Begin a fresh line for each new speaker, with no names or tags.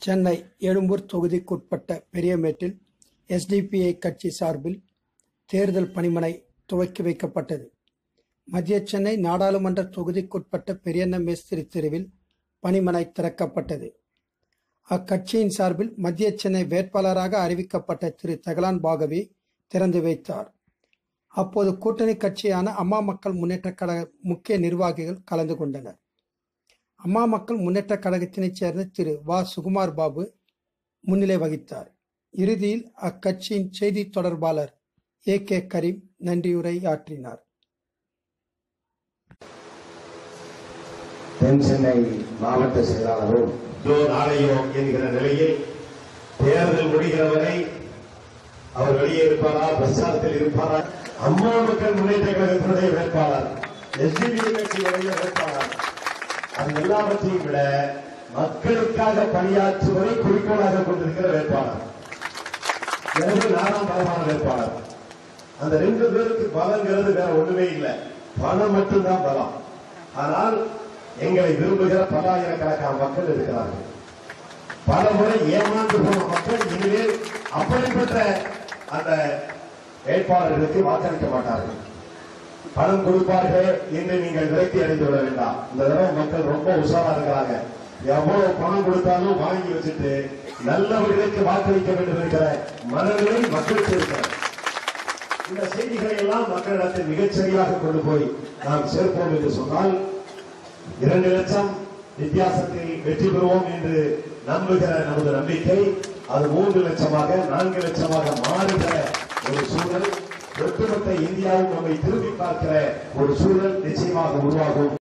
சென்னை எழும்பூர் தொகுதிக்குட்பட்ட பெரியமேட்டில் எஸ்டிபிஐ கட்சி சார்பில் தேர்தல் பணிமனை துவக்கி வைக்கப்பட்டது மத்திய சென்னை நாடாளுமன்ற தொகுதிக்குட்பட்ட பெரியண்ண மேஸ்திரி தெருவில் பணிமனை திறக்கப்பட்டது அக்கட்சியின் சார்பில் மத்திய சென்னை வேட்பாளராக அறிவிக்கப்பட்ட திரு தகலான் பாகவி திறந்து வைத்தார் அப்போது கூட்டணி கட்சியான அம்மா மக்கள் முன்னேற்ற கழக முக்கிய நிர்வாகிகள் கலந்து கொண்டனர் அம்மா மக்கள் முன்னேற்ற கழகத்தினைச் சேர்ந்த திரு வ சுகுமார் பாபு முன்னிலை வகித்தார் இறுதியில் அக்கட்சியின் செய்தி தொடர்பாளர் ஏ கே கரீம் நன்றியுரை ஆற்றினார்
தென் சென்னை மாவட்ட செயலாளரும்
இதோ நாளையோ என்கிற நிலையில் தேர்தல் முடிகிற வரை அவர் வெளியே இருப்பாரா பிரச்சாரத்தில் இருப்பாரா அம்மா மக்கள் முன்னேற்ற கழகத்தினுடைய வேட்பாளர் எஸ்டிபி கட்சியுடைய வேட்பாளர் அது எல்லாவற்றையும் விட மக்களுக்காக பணியாற்றுவதை குறிக்கோளாக கொண்டிருக்கிற வேட்பாளர் எனவே நாலாம் பலமான வேட்பாளர் அந்த ரெண்டு பேருக்கு பலங்கிறது வேற ஒண்ணுமே இல்லை பணம் மட்டும்தான் பலம் ஆனால் எங்களை விரும்புகிற பல்லாயிரக்கணக்கான மக்கள் இருக்கிறார்கள் பல முறை ஏமாந்து போன மக்கள் இனிமேல் அப்படிப்பட்ட அந்த வேட்பாளர்களுக்கு வாக்களிக்க மாட்டார்கள் பணம் கொடுப்பார்கள் என்று நீங்கள் விரக்தி அடைந்து விட வேண்டாம் இந்த தடவை மக்கள் ரொம்ப உஷாரா இருக்கிறாங்க எவ்வளவு பணம் கொடுத்தாலும் வாங்கி வச்சுட்டு நல்லவர்களுக்கு வாக்களிக்க வேண்டும் என்கிற மனநிலை மக்களுக்கு இருக்கிறது இந்த செய்திகளை எல்லாம் மக்களிடத்தில் மிகச் சரியாக கொண்டு போய் நாம் சேர்ப்போம் என்று சொன்னால் இரண்டு லட்சம் வித்தியாசத்தில் வெற்றி பெறுவோம் என்று நம்புகிற நமது நம்பிக்கை அது மூன்று லட்சமாக நான்கு லட்சமாக மாறுகிற ஒரு சூழல் ஒட்டுமொத்த இந்தியாவும் நம்மை திரும்பி பார்க்கிற ஒரு சூழல் நிச்சயமாக உருவாகும்